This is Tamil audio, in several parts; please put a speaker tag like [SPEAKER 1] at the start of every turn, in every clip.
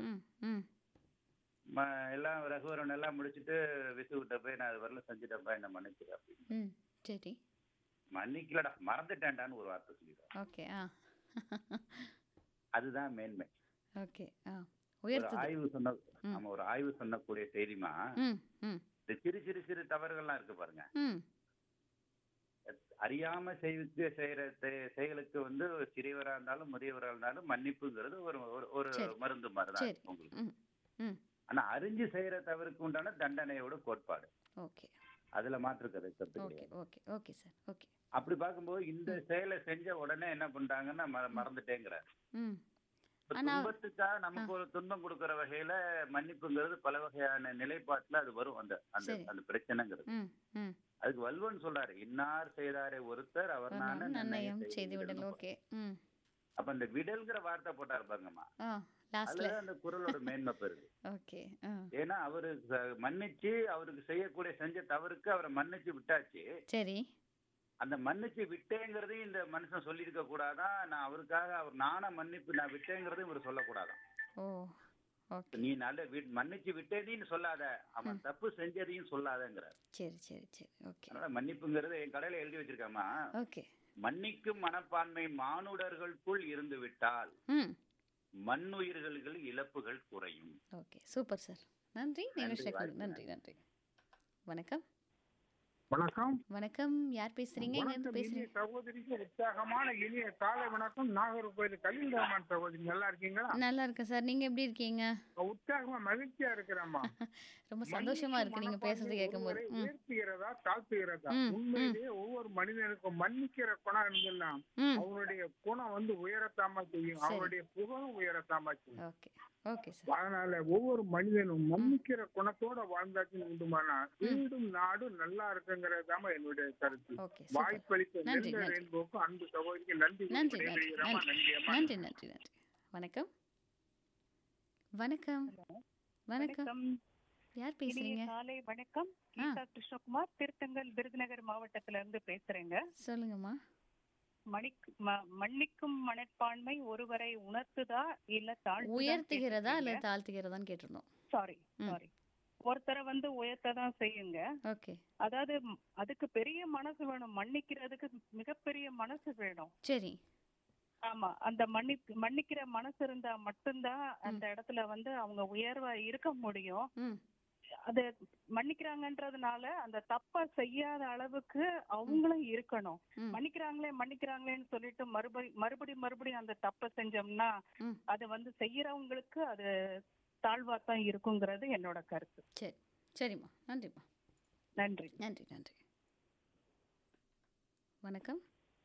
[SPEAKER 1] இருப்பாரு
[SPEAKER 2] ம் ம்
[SPEAKER 1] ம- எல்லாம் ரகுவரன் எல்லாம் முடிச்சுட்டு விசுகிட்ட போய் நான் அது வரல செஞ்சுட்டேன்ப்பா என்ன மன்னிச்சிரு அப்படின்னு
[SPEAKER 2] ம் சரி
[SPEAKER 1] மன்னிக்கலடா மறந்துட்டேன்டான்னு ஒரு வார்த்தை சொல்லிடுவார்
[SPEAKER 2] ஓகே ஆ
[SPEAKER 1] அதுதான் மேன்மை
[SPEAKER 2] ஓகே ஆ
[SPEAKER 1] ஒரு
[SPEAKER 2] உயர்த்துது
[SPEAKER 1] ஆய்வு சொன்ன ஆமா ஒரு ஆய்வு சொன்னக்கூடிய செய்திமா
[SPEAKER 2] ம் ம்
[SPEAKER 1] இந்த சிறு சிறு சிறு தவறுகள்லாம் இருக்கு பாருங்க
[SPEAKER 2] ம்
[SPEAKER 1] அறியாம செய்வித்து செய்யற செ- செயலுக்கு வந்து சிறியவரா இருந்தாலும் முதியவரா இருந்தாலும் மன்னிப்புங்கிறது ஒரு ஒரு- ஒரு
[SPEAKER 2] சரி.
[SPEAKER 1] மருந்து மாதிரிதான்
[SPEAKER 2] சரி
[SPEAKER 1] உங்களுக்கு
[SPEAKER 2] ம் ம்
[SPEAKER 1] ஆனா அறிஞ்சு செய்யற தவறுக்கு உண்டான தண்டனையோட கோட்பாடு
[SPEAKER 2] ஓகே
[SPEAKER 1] அதுல மாற்று கருத்து
[SPEAKER 2] ஓகே
[SPEAKER 1] கிடையாது
[SPEAKER 2] ஓகே ஓகே சார் ஓகே
[SPEAKER 1] அப்படி பார்க்கும்போது இந்த செயலை செஞ்ச உடனே என்ன பண்றாங்கன்னா மற- மறந்துட்டேங்கிறார்
[SPEAKER 2] ம்
[SPEAKER 1] இப்ப
[SPEAKER 2] ஆனா-
[SPEAKER 1] துன்பத்துக்காக நமக்கு ஒரு துன்பம் கொடுக்கிற வகையில மன்னிப்புங்கிறது பல வகையான நிலைப்பாட்டுல அது வரும் அந்த அந்த
[SPEAKER 2] சரி.
[SPEAKER 1] அந்த பிரச்சனைங்கிறது
[SPEAKER 2] ம் ம்
[SPEAKER 1] அதுக்கு வல்வன் சொல்றாரு இன்னார் செய்தாரே ஒருத்தர் அவர் நானே
[SPEAKER 2] நன்னயம் செய்து விடல் ஓகே ம்
[SPEAKER 1] அப்ப அந்த விடல்ங்கிற வார்த்தை போட்டாரு பாருங்கம்மா
[SPEAKER 2] ஆ லாஸ்ட்ல
[SPEAKER 1] அதுல அந்த குரலோட மேன்மை பெருது
[SPEAKER 2] ஓகே ஆ
[SPEAKER 1] ஏன்னா அவரு ச- மன்னிச்சு அவருக்கு செய்யக்கூடிய செஞ்ச தவறுக்கு அவரை மன்னிச்சு விட்டாச்சு
[SPEAKER 2] சரி
[SPEAKER 1] அந்த மன்னிச்சு விட்டேங்கிறதையும் இந்த மனுஷன் சொல்லியிருக்க கூடாதான் நான் அவருக்காக அவர் நானா மன்னிப்பு நான் விட்டேங்கிறதையும் இவர் சொல்லக்கூடாதான்
[SPEAKER 2] ஓ ஓகே
[SPEAKER 1] நீ நல்ல வி- மன்னிச்சு விட்டேன்னு சொல்லாத அவன் தப்பு செஞ்சதையும் சொல்லாதங்கிறார்
[SPEAKER 2] சரி சரி சரி ஓகே
[SPEAKER 1] அதனால மன்னிப்புங்கிறது என் கடையில எழுதி வச்சிருக்காமா
[SPEAKER 2] ஓகே
[SPEAKER 1] மன்னிக்கும் மனப்பான்மை மானுடர்களுக்குள் இருந்து விட்டால்
[SPEAKER 2] ம்
[SPEAKER 1] மண்ணுயிர்களுக்கு இழப்புகள் குறையும்
[SPEAKER 2] ஓகே சூப்பர் சார் நன்றி நிகழ்ச்சிக்கு
[SPEAKER 1] வாய்ப்பு
[SPEAKER 2] நன்றி நன்றி வணக்கம்
[SPEAKER 3] வணக்கம்
[SPEAKER 2] வணக்கம் யார் பேசுறீங்க எங்க இருந்து
[SPEAKER 3] வணக்கம் இனிய
[SPEAKER 2] பேசுறீங்க
[SPEAKER 3] சகோதரிக்கு உற்சாகமான இனிய காலை வணக்கம் நாகர்கோயில் கலில் ரஹ்மான் சகோதரி நல்லா இருக்கீங்களா
[SPEAKER 2] நல்லா இருக்கேன் சார் நீங்க எப்படி இருக்கீங்க
[SPEAKER 3] உற்சாகமா மகிழ்ச்சியா இருக்கிறேம்மா
[SPEAKER 2] ரொம்ப சந்தோஷமா இருக்கு நீங்க பேசுறது கேட்கும்போது
[SPEAKER 3] ஒருவரை
[SPEAKER 2] ம்
[SPEAKER 3] உயர்த்துகிறதா தாழ்த்துகிறதா
[SPEAKER 2] ம்,
[SPEAKER 3] உண்மையிலேயே ஒவ்வொரு மனிதனுக்கும் மன்னிக்கிற குணம் இருந்ததுன்னா
[SPEAKER 2] ம்
[SPEAKER 3] அவனுடைய குணம் வந்து உயரத்தாம செய்யும்
[SPEAKER 2] சரி.
[SPEAKER 3] அவனுடைய புகழும் உயரத்தாம செய்யும்
[SPEAKER 2] ஓகே ஓகே சார்
[SPEAKER 3] அதனால ஒவ்வொரு மனிதனும் மன்னிக்கிற குணத்தோட வாழ்ந்தாச்சுன்னு உண்டுமானா வீடும் நாடு நல்லா இருக்குங்கிறதாம என்னுடைய கருத்து
[SPEAKER 2] ஓகே சூப்பர்
[SPEAKER 3] வாய்ப்பளித்த
[SPEAKER 2] நன்றி,
[SPEAKER 3] நெல்ல
[SPEAKER 2] நன்றி.
[SPEAKER 3] ரெயின்போக்கு அன்பு சகோதரிக்கு நன்றி
[SPEAKER 2] நன்றி நன்றி
[SPEAKER 3] விடைபெறுகிறேம்மா.
[SPEAKER 2] நன்றி
[SPEAKER 3] நன்றி அம்மா
[SPEAKER 2] நன்றி நன்றி நன்றி வணக்கம் வணக்கம் வணக்கம்
[SPEAKER 4] வணக்கம்
[SPEAKER 2] யார்
[SPEAKER 4] இனிய
[SPEAKER 2] பேசுறீங்க
[SPEAKER 4] காலை வணக்கம் கீதா கிருஷ்ணகுமார் திருத்தங்கல் விருதுநகர் மாவட்டத்துல இருந்து பேசுறேங்க
[SPEAKER 2] சொல்லுங்கம்மா
[SPEAKER 4] மணிக் ம- மன்னிக்கும் மனப்பான்மை ஒருவரை உணர்த்துதா இல்ல தாழ்த்துதா
[SPEAKER 2] உயர்த்துகிறதா இல்ல தாழ்த்துகிறதான்னு கேட்டிருந்தோம்
[SPEAKER 4] சாரி
[SPEAKER 2] ம்.
[SPEAKER 4] சாரி ஒருத்தரை வந்து உயர்த்ததான் செய்யுங்க
[SPEAKER 2] ஓகே
[SPEAKER 4] அதாவது ம், அதுக்கு பெரிய மனசு வேணும் மன்னிக்கிறதுக்கு மிகப்பெரிய மனசு வேணும்
[SPEAKER 2] சரி
[SPEAKER 4] ஆமா அந்த மன்னி மன்னிக்கிற மனசு இருந்தா மட்டும்தான் அந்த இடத்துல வந்து அவங்க உயர்வா இருக்க முடியும்
[SPEAKER 2] ம்
[SPEAKER 4] அது மன்னிக்கிறாங்கன்றதுனால அந்த தப்ப செய்யாத அளவுக்கு அவங்களும் இருக்கணும்
[SPEAKER 2] ம்.
[SPEAKER 4] மன்னிக்கிறாங்களே மன்னிக்கிறாங்களேன்னு சொல்லிட்டு மறுபடி மறுபடி மறுபடியும் அந்த தப்ப செஞ்சோம்னா
[SPEAKER 2] ம்
[SPEAKER 4] அது வந்து செய்யறவங்களுக்கு அது தாழ்வா தான் இருக்குங்கிறது என்னோட கருத்து
[SPEAKER 2] சரி சரிம்மா நன்றிம்மா
[SPEAKER 4] நன்றி
[SPEAKER 2] நன்றி நன்றி வணக்கம்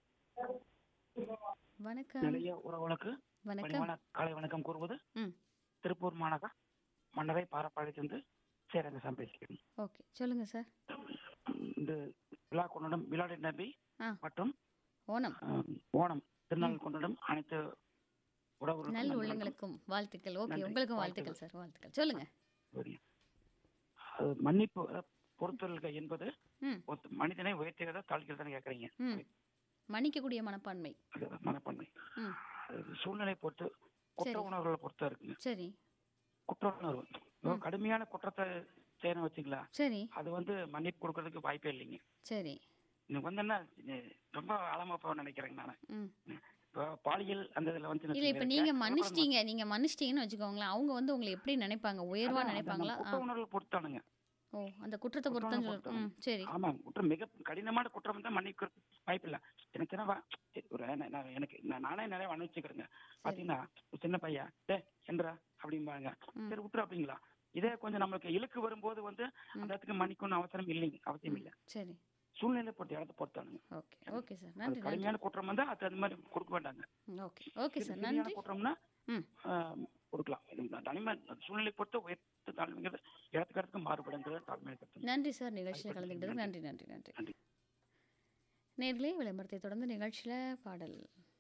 [SPEAKER 2] வணக்கம்
[SPEAKER 5] நிலைய உறவுகளுக்கு
[SPEAKER 2] வணக்கம்
[SPEAKER 5] பணிவான காலை வணக்கம் கூறுவது
[SPEAKER 2] ம்
[SPEAKER 5] திருப்பூர் மாநகர் மன்னரை பாரப்பாளையத்திலிருந்து சேரங்கசாமி பேசுகிறேன்
[SPEAKER 2] ஓகே சொல்லுங்க சார்
[SPEAKER 5] இந்த விழா கொண்டாடும் விழாடி நபி
[SPEAKER 2] ஆ
[SPEAKER 5] மற்றும்
[SPEAKER 2] ஓணம்
[SPEAKER 5] ஆம், ஓணம் திருநாள் கொண்டாடும் அனைத்து உறவுகளுக்கும்
[SPEAKER 2] நல்
[SPEAKER 5] நன்றி
[SPEAKER 2] உள்ளங்களுக்கும் வாழ்த்துக்கள் ஓகே
[SPEAKER 5] நன்றி.
[SPEAKER 2] உங்களுக்கும் வாழ்த்துக்கள் சார் வாழ்த்துக்கள் சொல்லுங்க
[SPEAKER 5] வணக்கம். அது மன்னிப்பு அஹ், பொறுத்தல் என்பது
[SPEAKER 2] ம்
[SPEAKER 5] ஒருத்த மனிதனை உயர்த்துகிறதா தாழ்கிறதா கேக்குறீங்க
[SPEAKER 2] ம் மன்னிக்கக்கூடிய மனப்பான்மை
[SPEAKER 5] அது மனப்பான்மை
[SPEAKER 2] ம்
[SPEAKER 5] அது சூழ்நிலை பொறுத்து குற்ற
[SPEAKER 2] சரி.
[SPEAKER 5] உணர்வுகளை பொறுத்தா இருக்குங்க
[SPEAKER 2] சரி
[SPEAKER 5] குற்ற உணர்வு இப்போ கடுமையான குற்றத்தை செய்யணும் வச்சுங்களா
[SPEAKER 2] சரி
[SPEAKER 5] அது வந்து மன்னிப்பு கொடுக்கறதுக்கு வாய்ப்பே இல்லைங்க
[SPEAKER 2] சரி
[SPEAKER 5] எனக்கு வந்து என்ன இது ரொம்ப ஆழமா போக நினைக்கிறேங்க நான்
[SPEAKER 2] ம்
[SPEAKER 5] இப்போ பாலியல் அந்த இதுல வந்து
[SPEAKER 2] இல்ல இப்ப நீங்க மன்னிச்சிட்டீங்க நீங்க மன்னிச்சிட்டீங்கன்னு வச்சுக்கோங்களேன் அவங்க வந்து உங்களை எப்படி நினைப்பாங்க உயர்வா நினைப்பாங்களா ஆ.
[SPEAKER 5] குற்ற உணர்வு பொறுத்தானுங்க
[SPEAKER 2] ஓ அந்த குற்றத்தை
[SPEAKER 5] குற்ற
[SPEAKER 2] பொறுத்தன்னு
[SPEAKER 5] உணர்வு
[SPEAKER 2] சொல்லு ம் சரி
[SPEAKER 5] ஆமா குற்றம் மிக கடினமான குற்றம் தான் மன்னிக்க வாய்ப்பு இல்ல எனக்கு என்ன வா- சரி, ஒரு நான் நான் எனக்கு நான் நானே நிறைய மன்னிச்சுக்கிறேங்க பாத்தீங்கன்னா ஒரு சின்ன பையன் டே என்றா அப்படிம்பாங்க சரி விட்டுரு அப்படிங்களா இதே கொஞ்சம் நம்மளுக்கு இழுக்கு வரும்போது வந்து அந்த இடத்துக்கு மன்னிக்கணும்னு அவசரம் இல்லைங்க அவசியம் இல்லை
[SPEAKER 2] சரி
[SPEAKER 5] சூழ்நிலை பொறுத்த இடத்த பொறுத்தானுங்க
[SPEAKER 2] ஓகே ஓகே சார்
[SPEAKER 5] அது
[SPEAKER 2] நன்றி நன்றி
[SPEAKER 5] கடுமையான குற்றம் வந்து அது அந்த மாதிரி கொடுக்க மாட்டாங்க
[SPEAKER 2] ஓகே ஓகே சார்
[SPEAKER 5] சரியான
[SPEAKER 2] நன்றி
[SPEAKER 5] குற்றம்னா
[SPEAKER 2] ம்
[SPEAKER 5] ஆஹ், கொடுக்கலாம் இது தனிமை சூழ்நிலை பொறுத்த உயர்த்து தாழ்மைங்கிறது இடத்துக்கு இடத்துக்கு மாறுபடுங்கிறது தாழ்மை கருத்து
[SPEAKER 2] நன்றி சார் நிகழ்ச்சியில் கலந்துக்கிட்டதுக்கு நன்றி நன்றி நன்றி
[SPEAKER 5] நன்றி
[SPEAKER 2] நேர்களே விளம்பரத்தை தொடர்ந்து நிகழ்ச்சியில் பாடல்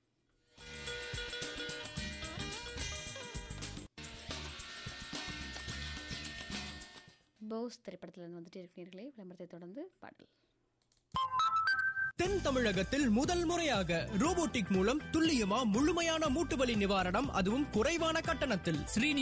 [SPEAKER 2] போஸ் திரைப்படத்தில் வந்துட்டு இருக்கிறீர்களே விளம்பரத்தை தொடர்ந்து பாடல்
[SPEAKER 6] தென் தமிழகத்தில் முதல் முறையாக ரோபோட்டிக் மூலம் துல்லியமா முழுமையான மூட்டு வலி நிவாரணம் அதுவும் குறைவான கட்டணத்தில் ஸ்ரீனி